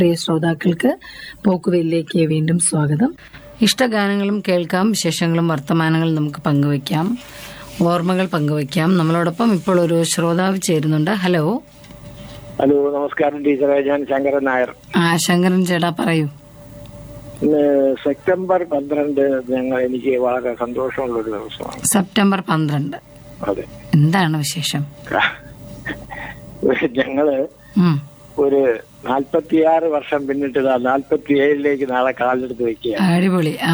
പ്രിയ ശ്രോതാക്കൾക്ക് പോക്കുവെല്ലിലേക്ക് വീണ്ടും സ്വാഗതം ഇഷ്ടഗാനങ്ങളും കേൾക്കാം വിശേഷങ്ങളും വർത്തമാനങ്ങളും നമുക്ക് പങ്കുവയ്ക്കാം ഓർമ്മകൾ പങ്കുവയ്ക്കാം നമ്മളോടൊപ്പം ഇപ്പോൾ ഒരു ശ്രോതാവ് ചേരുന്നുണ്ട് ഹലോ ഹലോ നമസ്കാരം ടീച്ചറെ ഞാൻ ശങ്കരൻ നായർ ആ ശങ്കരൻ ചേട്ടാ പറയൂ ഇന്ന് സെപ്റ്റംബർ പന്ത്രണ്ട് ഞങ്ങൾ എനിക്ക് വളരെ സന്തോഷമുള്ള ഒരു ദിവസമാണ് സെപ്റ്റംബർ പന്ത്രണ്ട് അതെ എന്താണ് വിശേഷം ഞങ്ങള് ഉം. ഒരു നാൽപ്പത്തിയാറ് വർഷം പിന്നിട്ട് നാൽപ്പത്തി ഏഴിലേക്ക് നാളെ കാലെടുത്ത് വെക്കുക അടിപൊളി ആ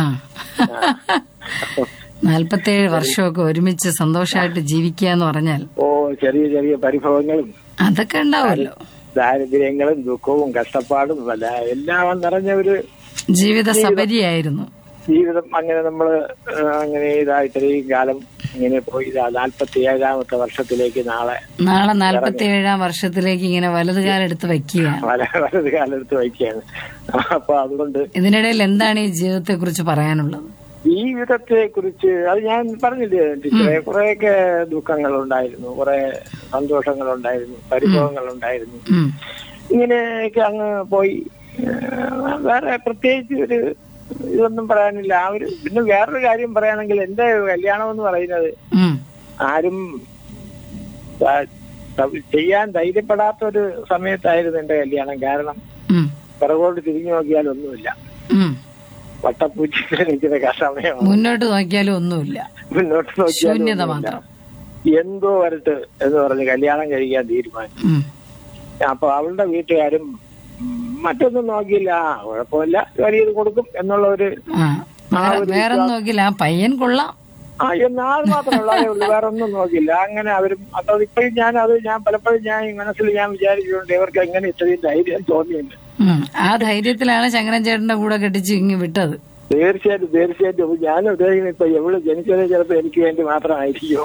നാൽപ്പത്തേഴ് വർഷമൊക്കെ ഒരുമിച്ച് സന്തോഷമായിട്ട് ജീവിക്കുക എന്ന് പറഞ്ഞാൽ ഓ ചെറിയ ചെറിയ പരിഭവങ്ങളും അതൊക്കെ ഉണ്ടാവുമല്ലോ ദാരിദ്ര്യങ്ങളും ദുഃഖവും കഷ്ടപ്പാടും അല്ല എല്ലാം നിറഞ്ഞ ഒരു ജീവിത സബരിയായിരുന്നു ജീവിതം അങ്ങനെ നമ്മൾ അങ്ങനെ ഇതാ ഇത്രയും കാലം ഇങ്ങനെ പോയി ഇതാ നാൽപ്പത്തി ഏഴാമത്തെ വർഷത്തിലേക്ക് നാളെ നാളെ നാൽപ്പത്തി ഏഴാം വർഷത്തിലേക്ക് ഇങ്ങനെ വലതുകാലെടുത്ത് വയ്ക്കുകയാണ് വല വലത് കാലെടുത്ത് വയ്ക്കുകയാണ് അപ്പൊ അതുകൊണ്ട് ഇതിനിടയിൽ എന്താണ് ഈ ജീവിതത്തെ കുറിച്ച് പറയാനുള്ളത് ജീവിതത്തെ കുറിച്ച് അത് ഞാൻ പറഞ്ഞില്ലേ ടീച്ചറെ കുറെയൊക്കെ ദുഃഖങ്ങളുണ്ടായിരുന്നു കുറെ സന്തോഷങ്ങളുണ്ടായിരുന്നു പരിഭവങ്ങളുണ്ടായിരുന്നു ഉം. ഇങ്ങനെയൊക്കെ അങ്ങ് പോയി ഏഹ് വേറെ പ്രത്യേകിച്ച് ഒരു ഇതൊന്നും പറയാനില്ല ആ ഒരു പിന്നെ വേറൊരു കാര്യം പറയുകയാണെങ്കിൽ എന്റെ കല്യാണം എന്ന് പറയുന്നത് ഉം. ആരും ത- ത- ചെയ്യാൻ ധൈര്യപ്പെടാത്ത ഒരു സമയത്തായിരുന്നു എന്റെ കല്യാണം കാരണം ഉം. പിറകോട്ട് തിരിഞ്ഞു നോക്കിയാൽ ഒന്നുമില്ല ഉം. വട്ടപ്പൂച്ചിട്ട് നിൽക്കുന്ന സമയമാണ് മുന്നോട്ട് നോക്കിയാലും ഒന്നുമില്ല മുന്നോട്ട് നോക്കിയാൽ ശൂന്യത മാത്രം എന്തോ വരട്ട് എന്ന് പറഞ്ഞ് കല്യാണം കഴിക്കാൻ തീരുമാനിച്ചു ഉം. അപ്പൊ അവളുടെ വീട്ടുകാരും ഉം, മറ്റൊന്നും നോക്കിയില്ല ആ കുഴപ്പമില്ല ജോലി ചെയ്ത് കൊടുക്കും എന്നുള്ള ഒരു ആ വേറെ വേറെ ഒന്നും നോക്കില്ല ആ പയ്യൻ കൊള്ളാം ആ എന്നാൽ മാത്രമേ ഉള്ളൂ വേറെ ഒന്നും നോക്കില്ല അങ്ങനെ അവരും അപ്പൊ ഇപ്പോഴും ഞാൻ അത് ഞാൻ പലപ്പോഴും ഞാൻ ഈ മനസ്സിൽ ഞാൻ വിചാരിച്ചിട്ടുണ്ട് ഇവർക്ക് എങ്ങനെ ഇത്രയും ധൈര്യം തോന്നിയില്ല ഉം. ആ ധൈര്യത്തിലാണ് ശങ്കരൻ ചേട്ടന്റെ കൂടെ കെട്ടിച്ച് ഇങ്ങ് വിട്ടത് തീർച്ചയായിട്ടും തീർച്ചയായിട്ടും അപ്പൊ ഞാൻ ഉദ്ദേശിക്കുന്നത് ഇപ്പൊ എവിടെ ജനിച്ചത് ചിലപ്പോ എനിക്ക് വേണ്ടി മാത്രമായിരിക്കും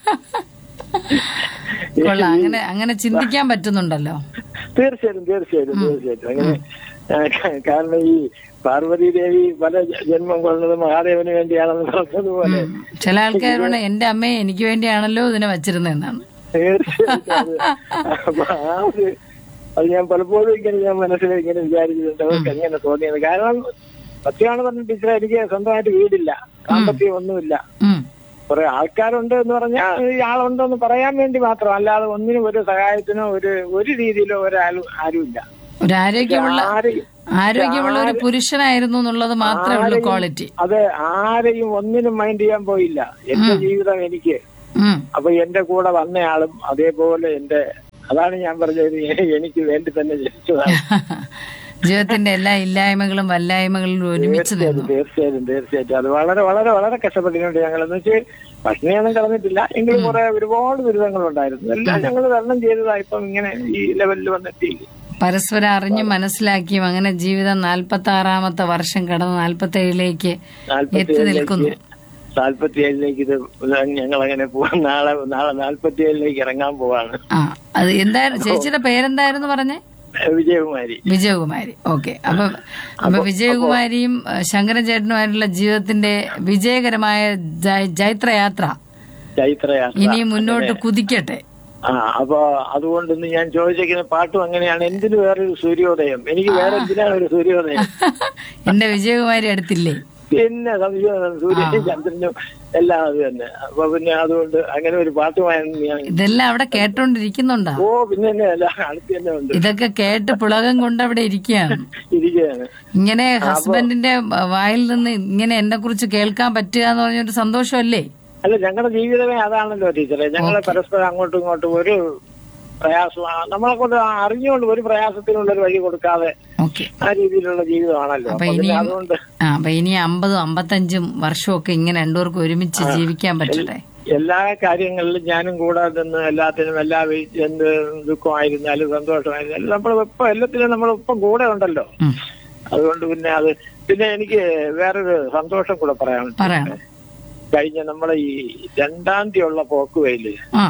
കൊള്ളാം അങ്ങനെ അങ്ങനെ ചിന്തിക്കാൻ പറ്റുന്നുണ്ടല്ലോ തീർച്ചയായിട്ടും തീർച്ചയായിട്ടും തീർച്ചയായിട്ടും അങ്ങനെ ആ, ക- കാരണം ഈ പാർവതി ദേവി പല ജ- ജന്മം കൊള്ളുന്നത് മഹാദേവന് വേണ്ടിയാണെന്ന് പറഞ്ഞതുപോലെ ഉം. ചില ആൾക്കാരോട് എന്റെ അമ്മയെ എനിക്ക് വേണ്ടിയാണല്ലോ ഇതിനെ വച്ചിരുന്നതെന്നാണ് തീർച്ചയായിട്ടും അത് അപ്പൊ ആ ഒരു അത് ഞാൻ പലപ്പോഴും ഇങ്ങനെ ഞാൻ മനസ്സിൽ ഇങ്ങനെ വിചാരിച്ചിട്ടുണ്ട് അവർക്ക് എങ്ങനെ തോന്നിയത് കാരണം സത്യമാണ് പറഞ്ഞ ടീച്ചറെ എനിക്ക് സ്വന്തമായിട്ട് വീടില്ല സാമ്പത്തികം ഒന്നുമില്ല ഉം. കുറെ ആൾക്കാരുണ്ട് എന്ന് പറഞ്ഞാൽ ഈ ആളുണ്ടെന്ന് പറയാൻ വേണ്ടി മാത്രം അല്ലാതെ ഒന്നിനും ഒരു സഹായത്തിനോ ഒരു ഒരു രീതിയിലോ ഒരാളും ആരുമില്ല ഒരു ആരോഗ്യമുള്ള ആരെയും ആരോഗ്യമുള്ള ഒരു പുരുഷനായിരുന്നു എന്നുള്ളത് മാത്രമേ ഉള്ളൂ ക്വാളിറ്റി അതെ ആരെയും ഒന്നിനും മൈൻഡ് ചെയ്യാൻ പോയില്ല എന്റെ ജീവിതം എനിക്ക് ഉം. അപ്പൊ എന്റെ കൂടെ വന്നയാളും അതേപോലെ എന്റെ അതാണ് ഞാൻ പറഞ്ഞത് എ- എനിക്ക് വേണ്ടി തന്നെ ജനിച്ചതാണ് ജീവിതത്തിന്റെ എല്ലാ ഇല്ലായ്മകളും വല്ലായ്മകളും ഒരുമിച്ച് നിന്നു തീർച്ചയായിട്ടും തീർച്ചയായിട്ടും അത് വളരെ വളരെ വളരെ കഷ്ടപ്പെട്ടിട്ടുണ്ട് ഞങ്ങൾ എന്ന് വെച്ച് ഭക്ഷണിയൊന്നും കളഞ്ഞിട്ടില്ല എങ്കിലും കുറെ ഒരുപാട് ദുരിതങ്ങളുണ്ടായിരുന്നു എല്ലാം ഞങ്ങൾ തരണം ചെയ്തതാ ഇപ്പം ഇങ്ങനെ ഈ ലെവലിൽ വന്നെത്തിയില്ല പരസ്പരം അറിഞ്ഞും മനസ്സിലാക്കിയും അങ്ങനെ ജീവിതം നാൽപ്പത്തി ആറാമത്തെ വർഷം കടന്ന് നാൽപ്പത്തി ഏഴിലേക്ക് എത്തി നിൽക്കുന്നു നാൽപ്പത്തി ഏഴിലേക്ക് ഇത് ഞങ്ങൾ അങ്ങനെ പോവാൻ നാളെ നാളെ നാൽപ്പത്തി ഏഴിലേക്ക് ഇറങ്ങാൻ പോവാണ് ആ അത് എന്തായിരുന്നു ചേച്ചിയുടെ പേരെന്തായിരുന്നു പറഞ്ഞേ വിജയകുമാരി വിജയകുമാരി ഓക്കെ അപ്പൊ അപ്പൊ വിജയകുമാരിയും ഏഹ്, ശങ്കരൻ ചേട്ടനുമായിട്ടുള്ള ജീവിതത്തിന്റെ വിജയകരമായ ജൈ- ജൈത്രയാത്ര ചൈത്രയാത്ര ഇനിയും മുന്നോട്ട് കുതിക്കട്ടെ ആ അപ്പൊ അതുകൊണ്ട് ഇന്ന് ഞാൻ ചോദിച്ചിരിക്കുന്ന പാട്ടും അങ്ങനെയാണ് എന്തിനു വേറൊരു സൂര്യോദയം എനിക്ക് വേറെ എന്തിനാണ് ഒരു സൂര്യോദയം എന്റെ വിജയകുമാരി അടുത്തില്ലേ പിന്നെ സംശയം സൂര്യനും ചന്ദ്രനും എല്ലാം അത് തന്നെ അപ്പൊ പിന്നെ അതുകൊണ്ട് അങ്ങനെ ഒരു പാട്ടുമായിരുന്നു ഞാൻ ഇതെല്ലാം അവിടെ കേട്ടോണ്ടിരിക്കുന്നുണ്ടോ ഓ പിന്നെ തന്നെ അല്ല അടുത്ത് തന്നെ ഉണ്ട് ഇതൊക്കെ കേട്ട് പുളകം കൊണ്ട് അവിടെ ഇരിക്കുകയാണ് ഇരിക്കുകയാണ് ഇങ്ങനെ ഹസ്ബൻഡിന്റെ വായിൽ നിന്ന് ഇങ്ങനെ എന്നെ കുറിച്ച് കേൾക്കാൻ പറ്റുക എന്ന് പറഞ്ഞൊരു സന്തോഷമല്ലേ അല്ല ഞങ്ങളുടെ ജീവിതമേ അതാണല്ലോ ടീച്ചറെ ഞങ്ങളെ പരസ്പരം അങ്ങോട്ടും ഇങ്ങോട്ടും ഒരു പ്രയാസം നമ്മളെ കൊണ്ട് അറിഞ്ഞുകൊണ്ട് ഒരു പ്രയാസത്തിനുള്ള ഒരു വഴി കൊടുക്കാതെ ഓക്കെ ആ രീതിയിലുള്ള ജീവിതമാണല്ലോ അപ്പൊ അപ്പൊ പിന്നെ ഇനിയും അതുകൊണ്ട് ആ അപ്പൊ ഇനി അമ്പതും അമ്പത്തഞ്ചും വർഷമൊക്കെ ഇങ്ങനെ രണ്ടുപേർക്കും ഒരുമിച്ച് ജീവിക്കാൻ പറ്റട്ടെ എല്ലാ കാര്യങ്ങളിലും ഞാനും കൂടെ നിന്ന് എല്ലാത്തിനും എല്ലാ വീ- എന്ത് ദുഃഖമായിരുന്നാലും സന്തോഷമായിരുന്നാലും നമ്മൾ ഇപ്പൊ എല്ലാത്തിനും നമ്മൾ ഇപ്പം കൂടെ ഉണ്ടല്ലോ ഉം. അതുകൊണ്ട് പിന്നെ അത് പിന്നെ എനിക്ക് വേറൊരു സന്തോഷം കൂടെ പറയാനുണ്ട് പറയണം കഴിഞ്ഞ നമ്മളെ ഈ രണ്ടാം തീയതി ഉള്ള പോക്കുവയില് ആ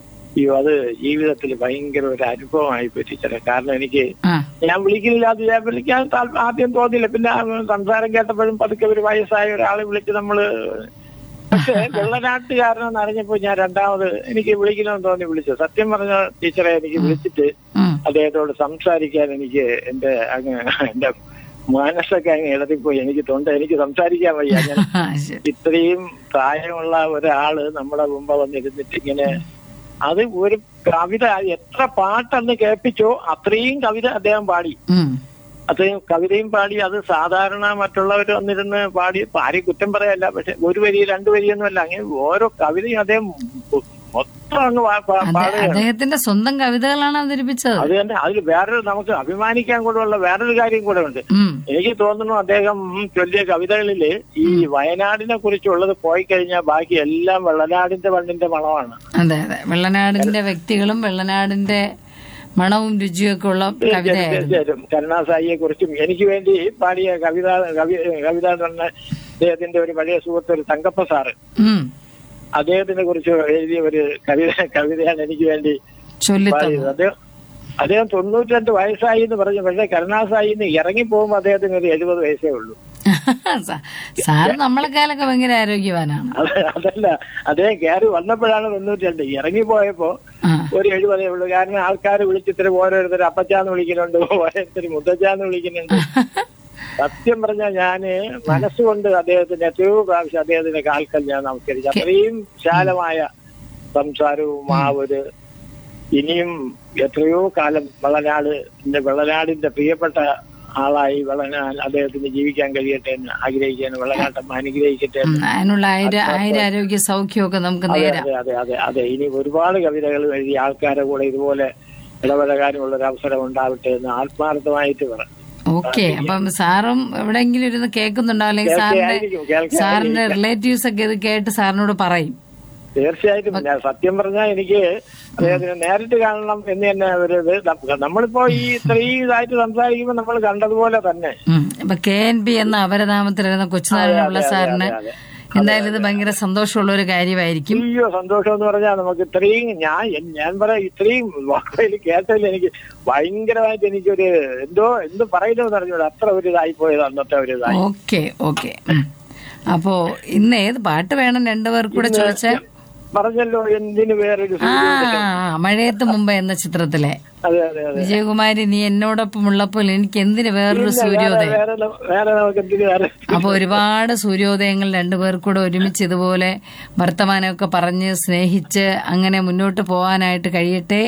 ഈ അത് ജീവിതത്തിൽ ഭയങ്കര ഒരു അനുഭവമായി പറ്റിച്ചത് കാരണം എനിക്ക് ആ ഞാൻ വിളിക്കുന്നില്ല അത് ഞാൻ വിളിക്കാൻ താല്പ- ആദ്യം തോന്നിയില്ല പിന്നെ ആ സംസാരം കേട്ടപ്പോഴും പതുക്കെ ഒരു വയസ്സായ ഒരാളെ വിളിച്ച് നമ്മള് പക്ഷെ വെള്ളനാട്ടുകാരനെന്ന് അറിഞ്ഞപ്പോ ഞാൻ രണ്ടാമത് എനിക്ക് വിളിക്കണമെന്ന് തോന്നി വിളിച്ചു സത്യം പറഞ്ഞ ടീച്ചറെ എനിക്ക് വിളിച്ചിട്ട് ഉം. അദ്ദേഹത്തോട് സംസാരിക്കാൻ എനിക്ക് എന്റെ അങ്ങ് എന്റെ മനസ്സൊക്കെ അങ്ങ് ഇളതിപ്പോയി എനിക്ക് തൊണ്ട എനിക്ക് സംസാരിക്കാൻ വയ്യ ഞാൻ ആ, ശരി ഇത്രയും പ്രായമുള്ള ഒരാള് നമ്മുടെ മുമ്പ് വന്നിരുന്നിട്ട് ഇങ്ങനെ അത് ഒരു കവിത എത്ര പാട്ടന്ന് കേൾപ്പിച്ചോ അത്രയും കവിത അദ്ദേഹം പാടി ഉം. അത്രയും കവിതയും പാടി അത് സാധാരണ മറ്റുള്ളവർ വന്നിരുന്ന് പാടി ഇപ്പൊ ആരെയും കുറ്റം പറയല്ല പക്ഷെ ഒരു വരി രണ്ടു വരിയൊന്നുമല്ല അങ്ങനെ ഓരോ കവിതയും അദ്ദേഹം മൊത്തം അങ്ങ് പാ- പാ- അതെ, പാടുകയാണ് അദ്ദേഹത്തിന്റെ സ്വന്തം കവിതകളാണ് അവതരിപ്പിച്ചത് അത് തന്നെ അതിൽ വേറൊരു നമുക്ക് അഭിമാനിക്കാൻ കൂടെയുള്ള വേറൊരു കാര്യം കൂടെ ഉണ്ട് ഉം. എനിക്ക് തോന്നുന്നു അദ്ദേഹം ചൊല്ലിയ കവിതകളില് ഈ വയനാടിനെ കുറിച്ചുള്ളത് പോയി കഴിഞ്ഞാൽ ബാക്കി എല്ലാം വെള്ളനാടിന്റെ മണ്ണിന്റെ മണമാണ് അതെ അതെ വെള്ളനാടിന്റെ വ്യക്തികളും വെള്ളനാടിന്റെ മണവും രുചിയും ഒക്കെ ഉള്ള കവിതയായിരുന്നു തീർച്ചയായിട്ടും കരുണാസായിയെ കുറിച്ചും എനിക്ക് വേണ്ടി പാടിയ കവിത കവി കവിത എന്ന് പറഞ്ഞ അദ്ദേഹത്തിന്റെ ഒരു പഴയ സുഹൃത്ത് ഒരു തങ്കപ്പ സാറ് ഉം. അദ്ദേഹത്തിനെ കുറിച്ച് എഴുതിയ ഒരു കവിത കവിതയാണ് എനിക്ക് വേണ്ടി ചൊല്ലിത്തന്നു പാടിയത് അദ്ദേഹം അദ്ദേഹം തൊണ്ണൂറ്റിരണ്ട് വയസ്സായി എന്ന് പറഞ്ഞു പക്ഷേ കരുണാസായി എന്ന് ഇറങ്ങി പോകുമ്പോൾ അദ്ദേഹത്തിന് ഒരു എഴുപത് വയസ്സേ ഉള്ളൂ സാ- സാറ് നമ്മളെക്കാലൊക്കെ ഭയങ്കര ആരോഗ്യവാനാണ് അത് അതല്ല അദ്ദേഹം കയറി വന്നപ്പോഴാണ് തൊണ്ണൂറ്റിരണ്ട് ഇറങ്ങി പോയപ്പോ ആ ഒരു എഴുപതേ ഉള്ളൂ കാരണം ആൾക്കാർ വിളിച്ചിട്ട് ഓരോരുത്തർ അപ്പച്ചാന്ന് വിളിക്കുന്നുണ്ട് ഓരോരുത്തർ മുത്തച്ചാന്ന് വിളിക്കുന്നുണ്ട് സത്യം പറഞ്ഞാൽ ഞാന് മനസ്സുകൊണ്ട് അദ്ദേഹത്തിന് എത്രയോ പ്രാവശ്യം അദ്ദേഹത്തിന്റെ കാൽക്കൽ ഞാൻ നമസ്കരിച്ചു അത്രയും വിശാലമായ സംസാരവും ആ ഒരു ഇനിയും എത്രയോ കാലം വെള്ളനാട് വെള്ളനാടിന്റെ പ്രിയപ്പെട്ട ആളായി വെള്ളനാട് അദ്ദേഹത്തിന് ജീവിക്കാൻ കഴിയട്ടെ എന്ന് ആഗ്രഹിക്കാൻ വെള്ളനാട്ടം അനുഗ്രഹിക്കട്ടെ എന്ന് ഉം, അതിനുള്ള ആയിര ആയിരാരോഗ്യ സൗഖ്യമൊക്കെ നമുക്ക് അതെ നേരാം അതെ അതെ അതെ അതെ ഇനി ഒരുപാട് കവിതകൾ എഴുതി ആൾക്കാരെ കൂടെ ഇതുപോലെ ഇടപഴകാനുമുള്ള ഒരു അവസരം ഉണ്ടാവട്ടെ എന്ന് ആത്മാർത്ഥമായിട്ട് പറഞ്ഞു ഓക്കെ അപ്പം സാറും എവിടെയെങ്കിലും ഇരുന്ന് കേൾക്കുന്നുണ്ടോ അല്ലെങ്കിൽ സാറിന്റെ കേൾക്കായിരിക്കും, കേൾക്കായിരിക്കും. സാറിന്റെ റിലേറ്റീവ്സ് ഒക്കെ ഇത് കേട്ട് സാറിനോട് പറയും തീർച്ചയായിട്ടും ഞാൻ സത്യം പറഞ്ഞാൽ എനിക്ക് അദ്ദേഹത്തിന് നേരിട്ട് കാണണം എന്ന് തന്നെ ഒരു ഇത് ന- നമ്മളിപ്പോ ഈ ഇത്രയും ഇതായിട്ട് സംസാരിക്കുമ്പോൾ നമ്മൾ കണ്ടതുപോലെ തന്നെ ഉം. അപ്പൊ കെ എൻ പി എന്ന അപരനാമത്തിലിരുന്ന കൊച്ചുനാരായണപിള്ള സാറിന് അതെ. എന്തായാലും ഇത് ഭയങ്കര സന്തോഷമുള്ള ഒരു കാര്യമായിരിക്കും അയ്യോ സന്തോഷം എന്ന് പറഞ്ഞാൽ നമുക്ക് ഇത്രയും ഞാൻ എൻ- ഞാൻ പറയാം ഇത്രയും വാക്കുകളിൽ കേട്ടതിൽ എനിക്ക് ഭയങ്കരമായിട്ട് എനിക്കൊരു എന്തോ എന്ത് പറയുന്നു പറഞ്ഞോളൂ അത്ര ഒരു ഇതായി പോയത് അന്നത്തെ ഒരു ഇതായി ഓക്കെ ഓക്കെ ഉം. അപ്പോ ഇന്ന് ഏത് പാട്ട് വേണം രണ്ടുപേർക്കും കൂടെ ചോദിച്ചാൽ പറഞ്ഞല്ലോ എന്തിനു വേറൊരു ആ മഴയത്ത് മുമ്പ് എന്ന ചിത്രത്തിലെ അതെ അതെ അതെ വിജയകുമാരി നീ എന്നോടൊപ്പം ഉള്ളപ്പോൾ എനിക്ക് എന്തിന് വേറൊരു സൂര്യോദയം വേറെ ന- വേറെ നമുക്ക് എന്തിനു വേറെ അപ്പൊ ഒരുപാട് സൂര്യോദയങ്ങൾ രണ്ടുപേർക്കൂടെ ഒരുമിച്ച് ഇതുപോലെ വർത്തമാനമൊക്കെ പറഞ്ഞ് സ്നേഹിച്ച് അങ്ങനെ മുന്നോട്ട് പോകാനായിട്ട് കഴിയട്ടെ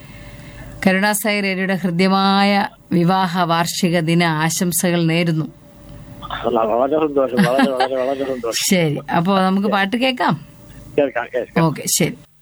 കരുണാസായി രേഡിയുടെ ഹൃദ്യമായ വിവാഹ വാർഷിക ദിന ആശംസകൾ നേരുന്നു വളരെ സന്തോഷം വളരെ വളരെ വളരെ സന്തോഷം ശരി അപ്പോ നമുക്ക് പാട്ട് കേൾക്കാം കേൾക്കാം കേൾക്കാം ഓക്കെ ശരി